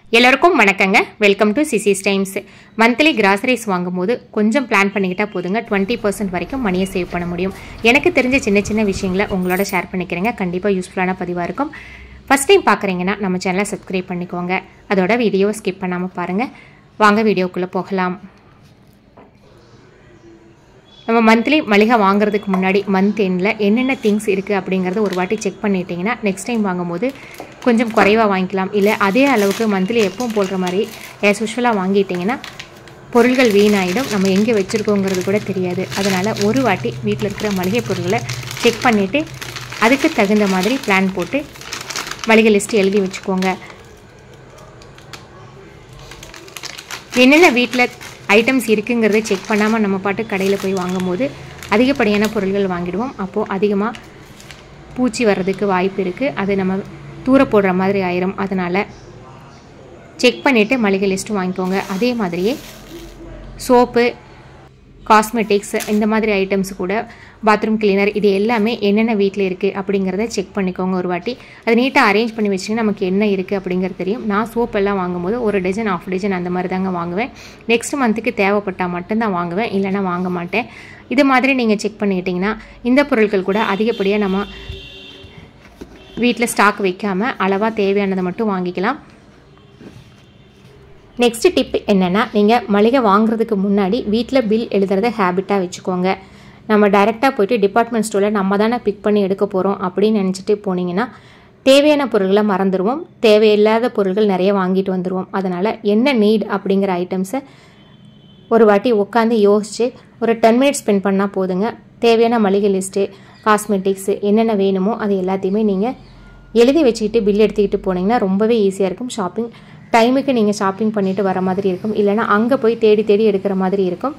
எல்லாருக்கும் வணக்கங்க welcome to சிசிஸ் டைம்ஸ் மந்த்லி கிராசரிஸ் வாங்கும்போது கொஞ்சம் பிளான் பண்ணிக்கிட்டா போதுங்க டுவெண்ட்டி பர்சன்ட் வரைக்கும் மணியை சேவ் பண்ண முடியும் எனக்கு தெரிஞ்ச சின்ன சின்ன விஷயங்களை உங்களோட ஷேர் பண்ணிக்கிறேங்க கண்டிப்பாக யூஸ்ஃபுல்லான பதிவாக இருக்கும் ஃபஸ்ட் டைம் பார்க்குறீங்கன்னா நம்ம சேனலை சப்ஸ்கிரைப் பண்ணிக்கோங்க அதோட வீடியோவை ஸ்கிப் பண்ணாமல் பாருங்கள் வாங்க வீடியோக்குள்ளே போகலாம் நம்ம மந்த்லி மளிகை வாங்குறதுக்கு முன்னாடி மந்த் எண்டில் என்னென்ன திங்ஸ் இருக்குது அப்படிங்கிறத ஒரு வாட்டி செக் பண்ணிட்டீங்கன்னா நெக்ஸ்ட் டைம் வாங்கும்போது கொஞ்சம் குறைவாக வாங்கிக்கலாம் இல்லை அதே அளவுக்கு மந்த்லி எப்பவும் போடுற மாதிரி ஆஸ் யூஸ்வலாக வாங்கிட்டீங்கன்னா பொருள்கள் வீணாயிடும் நம்ம எங்கே வச்சுருக்கோங்கிறது கூட தெரியாது அதனால் ஒரு வாட்டி வீட்டில் இருக்கிற மளிகை பொருட்களை செக் பண்ணிவிட்டு அதுக்கு தகுந்த மாதிரி பிளான் போட்டு மளிகை லிஸ்ட் எழுதி வச்சுக்கோங்க என்னென்ன வீட்டில் ஐட்டம்ஸ் இருக்குங்கிறத செக் பண்ணாமல் நம்ம பாட்டு கடையில் போய் வாங்கும்போது அதிகப்படியான பொருள்கள் வாங்கிடுவோம் அப்போது அதிகமாக பூச்சி வர்றதுக்கு வாய்ப்பு இருக்குது அது நம்ம தூர போடுற மாதிரி ஆயிரும் அதனால் செக் பண்ணிவிட்டு மளிகை லிஸ்ட்டு வாங்கிக்கோங்க அதே மாதிரியே சோப்பு காஸ்மெட்டிக்ஸ் இந்த மாதிரி ஐட்டம்ஸ் கூட பாத்ரூம் கிளீனர் இது எல்லாமே என்னென்ன வீட்டில் இருக்குது அப்படிங்கிறத செக் பண்ணிக்கோங்க ஒரு வாட்டி அது நீட்டாக அரேஞ்ச் பண்ணி வச்சிங்கன்னா நமக்கு என்ன இருக்குது அப்படிங்கிறது தெரியும் நான் சோப் எல்லாம் வாங்கும்போது ஒரு டஜன் ஆஃப் டஜன் அந்த மாதிரி தாங்க வாங்குவேன் நெக்ஸ்ட் மந்த்துக்கு தேவைப்பட்டால் மட்டும்தான் வாங்குவேன் இல்லைனா வாங்க மாட்டேன் இது மாதிரி நீங்கள் செக் பண்ணிக்கிட்டிங்கன்னா இந்த பொருட்கள் கூட அதிகப்படியாக நம்ம வீட்டில் ஸ்டாக் வைக்காமல் அளவாக தேவையானதை மட்டும் வாங்கிக்கலாம் நெக்ஸ்ட் டிப் என்னென்னா நீங்கள் மளிகை வாங்குறதுக்கு முன்னாடி வீட்டில் பில் எழுதுறத ஹேபிட்டாக வச்சுக்கோங்க நம்ம டைரெக்டாக போயிட்டு டிபார்ட்மெண்ட் ஸ்டோரில் நம்ம தானே பிக் பண்ணி எடுக்க போகிறோம் அப்படின்னு நினச்சிட்டு போனீங்கன்னா தேவையான பொருட்களை மறந்துடுவோம் தேவையில்லாத பொருட்கள் நிறைய வாங்கிட்டு வந்துடுவோம் அதனால் என்ன நீட் அப்படிங்கிற ஐட்டம்ஸை ஒரு வாட்டி உட்காந்து யோசித்து ஒரு டென் மினிட்ஸ் ஸ்பெண்ட் பண்ணால் போதுங்க தேவையான மளிகை லிஸ்ட்டு காஸ்மெட்டிக்ஸு என்னென்ன வேணுமோ அது எல்லாத்தையுமே நீங்கள் எழுதி வச்சுக்கிட்டு பில் எடுத்துக்கிட்டு போனீங்கன்னா ரொம்பவே ஈஸியாக இருக்கும் ஷாப்பிங் டைமுக்கு நீங்கள் ஷாப்பிங் பண்ணிட்டு வர மாதிரி இருக்கும் இல்லைனா அங்கே போய் தேடி தேடி எடுக்கிற மாதிரி இருக்கும்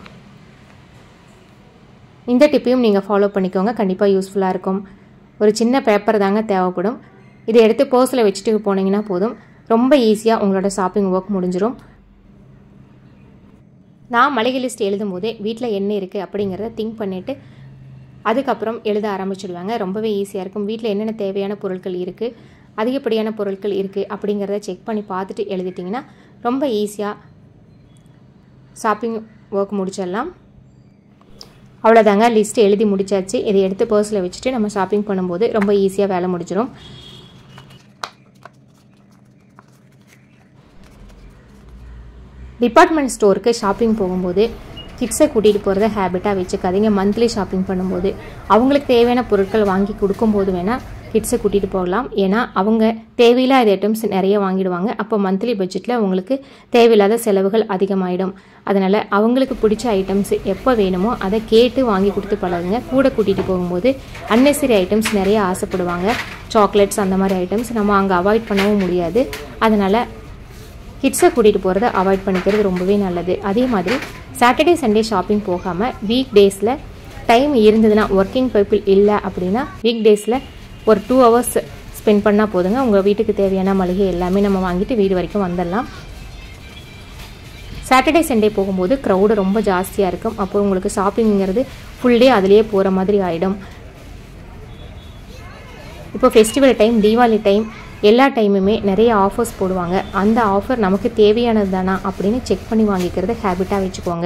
இந்த டிப்பையும் நீங்கள் ஃபாலோ பண்ணிக்கோங்க கண்டிப்பாக யூஸ்ஃபுல்லாக இருக்கும் ஒரு சின்ன பேப்பர் தாங்க தேவைப்படும் இதை எடுத்து பர்ஸில் வச்சுட்டு போனீங்கன்னா போதும் ரொம்ப ஈஸியாக உங்களோட ஷாப்பிங் ஒர்க் முடிஞ்சிடும் நான் மளிகை லிஸ்ட் எழுதும் போதே வீட்டில் என்ன இருக்குது அப்படிங்கிறத திங்க் பண்ணிவிட்டு அதுக்கப்புறம் எழுத ஆரம்பிச்சிடுவாங்க ரொம்பவே ஈஸியாக இருக்கும் வீட்டில் என்னென்ன தேவையான பொருட்கள் இருக்குது அதிகப்படியான பொருட்கள் இருக்குது அப்படிங்கிறத செக் பண்ணி பார்த்துட்டு எழுதிட்டிங்கன்னா ரொம்ப ஈஸியாக ஷாப்பிங் ஒர்க் முடிச்சிடலாம் அவ்வளோதாங்க லிஸ்ட் எழுதி முடிச்சாச்சு இதை எடுத்து பர்ஸில் வச்சுட்டு நம்ம ஷாப்பிங் பண்ணும்போது ரொம்ப ஈஸியாக வேலை முடிச்சிடும் டிபார்ட்மெண்ட் ஸ்டோருக்கு ஷாப்பிங் போகும்போது கிட்ஸை கூட்டிகிட்டு போகிறத ஹேபிட்டாக வச்சுக்காதீங்க மந்த்லி ஷாப்பிங் பண்ணும்போது அவங்களுக்கு தேவையான பொருட்கள் வாங்கி கொடுக்கும்போது வேணால் கிட்ஸை கூட்டிகிட்டு போகலாம் ஏன்னா அவங்க தேவையில்லாத ஐட்டம்ஸ் நிறைய வாங்கிடுவாங்க அப்போ மந்த்லி பட்ஜெட்டில் அவங்களுக்கு தேவையில்லாத செலவுகள் அதிகமாகிடும் அதனால் அவங்களுக்கு பிடிச்ச ஐட்டம்ஸ் எப்போ வேணுமோ அதை கேட்டு வாங்கி கொடுத்து பழகுங்க கூட கூட்டிகிட்டு போகும்போது அன்னெசரி ஐட்டம்ஸ் நிறைய ஆசைப்படுவாங்க சாக்லேட்ஸ் அந்த மாதிரி ஐட்டம்ஸ் நம்ம அங்கே அவாய்ட் பண்ணவும் முடியாது அதனால் கிட்ஸை கூட்டிகிட்டு போகிறத அவாய்ட் பண்ணிக்கிறது ரொம்பவே நல்லது அதே மாதிரி சாட்டர்டே சண்டே ஷாப்பிங் போகாமல் வீக் டேஸில் டைம் இருந்ததுன்னா ஒர்க்கிங் பீப்புள் இல்லை அப்படின்னா வீக் டேஸில் ஒரு டூ ஹவர்ஸ் ஸ்பெண்ட் பண்ணால் போதுங்க உங்கள் வீட்டுக்கு தேவையான மளிகை எல்லாமே நம்ம வாங்கிட்டு வீடு வரைக்கும் வந்துடலாம் சாட்டர்டே சண்டே போகும்போது க்ரௌடு ரொம்ப ஜாஸ்தியாக இருக்கும் அப்போ உங்களுக்கு ஷாப்பிங்கிறது ஃபுல் டே அதுலேயே போகிற மாதிரி ஆகிடும் இப்போ ஃபெஸ்டிவல் டைம் தீபாவளி டைம் எல்லா டைமுமே நிறைய ஆஃபர்ஸ் போடுவாங்க அந்த ஆஃபர் நமக்கு தேவையானது தானா அப்படின்னு செக் பண்ணி வாங்கிக்கிறது ஹேபிட்டாக வச்சுக்கோங்க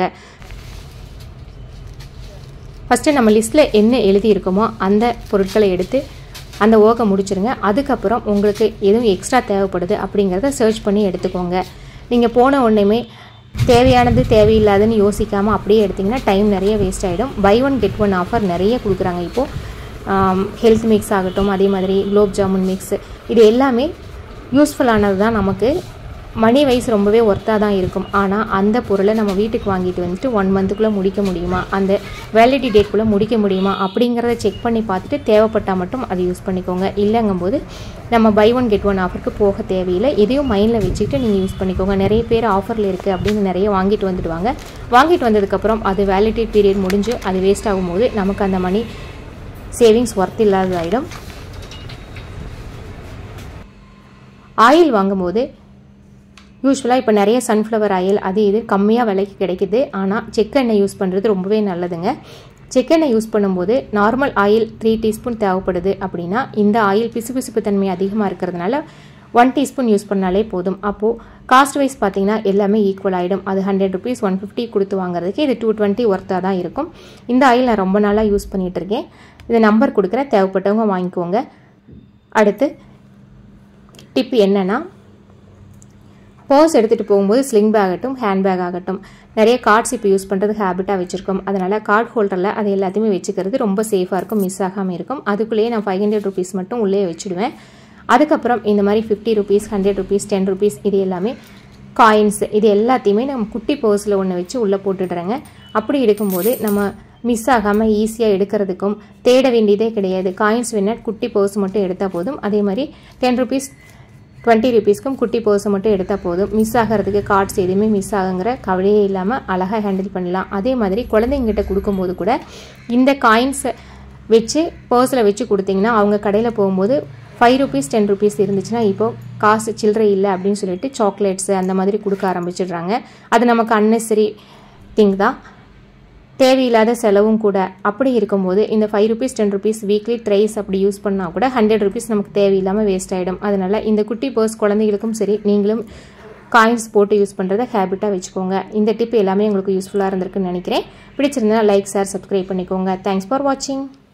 ஃபஸ்ட்டு நம்ம லிஸ்ட்டில் என்ன எழுதியிருக்கோமோ அந்த பொருட்களை எடுத்து அந்த ஒர்க்கை முடிச்சிருங்க அதுக்கப்புறம் உங்களுக்கு எதுவும் எக்ஸ்ட்ரா தேவைப்படுது அப்படிங்கிறத சர்ச் பண்ணி எடுத்துக்கோங்க நீங்கள் போன உடனேமே தேவையானது தேவையில்லாதுன்னு யோசிக்காமல் அப்படியே எடுத்திங்கன்னா டைம் நிறைய வேஸ்ட் ஆகிடும் buy one get one offer நிறைய கொடுக்குறாங்க இப்போது ஹெல்த் மிக்ஸ் ஆகட்டும் அதே மாதிரி குலோப் ஜாமுன் மிக்ஸ் இது எல்லாமே யூஸ்ஃபுல்லானது தான் நமக்கு மணி வைஸ் ரொம்பவே ஒர்த்தாக தான் இருக்கும் ஆனால் அந்த பொருளை நம்ம வீட்டுக்கு வாங்கிட்டு வந்துட்டு ஒன் மந்த்துக்குள்ளே முடிக்க முடியுமா அந்த வேலிடி டேட்குள்ளே முடிக்க முடியுமா அப்படிங்கிறத செக் பண்ணி பார்த்துட்டு தேவைப்பட்டால் மட்டும் அதை யூஸ் பண்ணிக்கோங்க இல்லைங்கும்போது நம்ம பை ஒன் கெட் ஒன் ஆஃபருக்கு போக தேவையில்லை இதையும் மைண்டில் வச்சுக்கிட்டு நீங்கள் யூஸ் பண்ணிக்கோங்க நிறைய பேர் ஆஃபரில் இருக்குது அப்படின்னு நிறைய வாங்கிட்டு வந்துடுவாங்க வாங்கிட்டு வந்ததுக்கப்புறம் அது வேலிடிட்டி பீரியட் முடிஞ்சு அது வேஸ்ட் ஆகும்போது நமக்கு அந்த மணி சேவிங்ஸ் ஒர்த் இல்லாததாயிடும் ஆயில் வாங்கும்போது யூஸ்வலாக இப்போ நிறைய சன்ஃப்ளவர் ஆயில் அது இது கம்மியாக விலைக்கு கிடைக்குது ஆனால் செக்கெண்ணெய் யூஸ் பண்ணுறது ரொம்பவே நல்லதுங்க செக்கெண்ணெய் யூஸ் பண்ணும்போது நார்மல் ஆயில் த்ரீ டீஸ்பூன் தேவைப்படுது அப்படின்னா இந்த ஆயில் பிசுபிசுப்பு தன்மை அதிகமாக இருக்கிறதுனால ஒன் டீஸ்பூன் யூஸ் பண்ணாலே போதும் அப்போது காஸ்ட் வைஸ் பார்த்தீங்கன்னா எல்லாமே ஈக்குவல் ஆகிடும் அது ஹண்ட்ரட் ருபீஸ் ஒன் ஃபிஃப்டி கொடுத்து வாங்குறதுக்கு இது டூ டுவெண்ட்டி ஒர்த்தாக தான் இருக்கும் இந்த ஆயில் நான் ரொம்ப நாளாக யூஸ் பண்ணிகிட்டு இருக்கேன் இது நம்பர் கொடுக்குறேன் தேவைப்பட்டவங்க வாங்கிக்கோங்க அடுத்து டிப் என்னென்னா பர்ஸ் எடுத்துகிட்டு போகும்போது ஸ்லிங் பேக் ஆகட்டும் ஹேண்ட் பேக் ஆகட்டும் நிறைய கார்ட்ஸ் இப்போ யூஸ் பண்ணுறது ஹேபிட்டாக வச்சுருக்கோம் அதனால் கார்ட் ஹோல்டரில் அது எல்லாத்தையுமே வச்சுக்கிறது ரொம்ப சேஃபாக இருக்கும் மிஸ் ஆகாமல் இருக்கும் அதுக்குள்ளேயே நான் ஃபைவ் ஹண்ட்ரட் ருபீஸ் மட்டும் உள்ளே வச்சுடுவேன் அதுக்கப்புறம் இந்த மாதிரி fifty rupees hundred rupees ten rupees இது எல்லாமே காயின்ஸ் இது எல்லாத்தையுமே நம்ம குட்டி பர்ஸில் ஒன்று வச்சு உள்ளே போட்டுடுறேங்க அப்படி எடுக்கும்போது நம்ம மிஸ் ஆகாமல் ஈஸியாக எடுக்கிறதுக்கும் தேட வேண்டியதே கிடையாது காயின்ஸ் வேணால் குட்டி பர்ஸ் மட்டும் எடுத்தால் போதும் அதே மாதிரி டென் ருபீஸ் டுவெண்ட்டி ருபீஸ்க்கும் குட்டி பர்ஸை மட்டும் எடுத்தால் போதும் மிஸ் ஆகிறதுக்கு கார்ட்ஸ் எதுவுமே மிஸ் ஆகுங்கிற கவலையே இல்லாமல் அழகாக ஹேண்டில் பண்ணலாம் அதே மாதிரி குழந்தைங்கிட்ட கொடுக்கும்போது கூட இந்த காயின்ஸை வச்சு பர்ஸில் வச்சு கொடுத்தீங்கன்னா அவங்க கடையில் போகும்போது ஃபைவ் ருபீஸ் டென் ருபீஸ் இருந்துச்சுன்னா இப்போ காசு சில்லறை இல்லை அப்படின்னு சொல்லிட்டு சாக்லேட்ஸு அந்த மாதிரி கொடுக்க ஆரம்பிச்சிடுறாங்க அது நமக்கு அன்னெசரி திங் தான் தேவையில்லாத செலவும் கூட அப்படி இருக்கும்போது இந்த five rupees ten rupees weekly thrice அப்படி யூஸ் பண்ணால் கூட ஹண்ட்ரட் ருபீஸ் நமக்கு தேவையில்லாமல் வேஸ்ட் ஆகிடும் அதனால் இந்த குட்டி பர்ஸ் குழந்தைகளுக்கும் சரி நீங்களும் காயின்ஸ் போட்டு யூஸ் பண்ணுறதை ஹேபிட்டாக வச்சுக்கோங்க இந்த டிப் எல்லாமே உங்களுக்கு யூஸ்ஃபுல்லாக இருந்திருக்குன்னு நினைக்கிறேன் பிடிச்சிருந்தா லைக் ஷேர் சப்ஸ்கிரைப் பண்ணிக்கோங்க தேங்க்ஸ் ஃபார் வாட்சிங்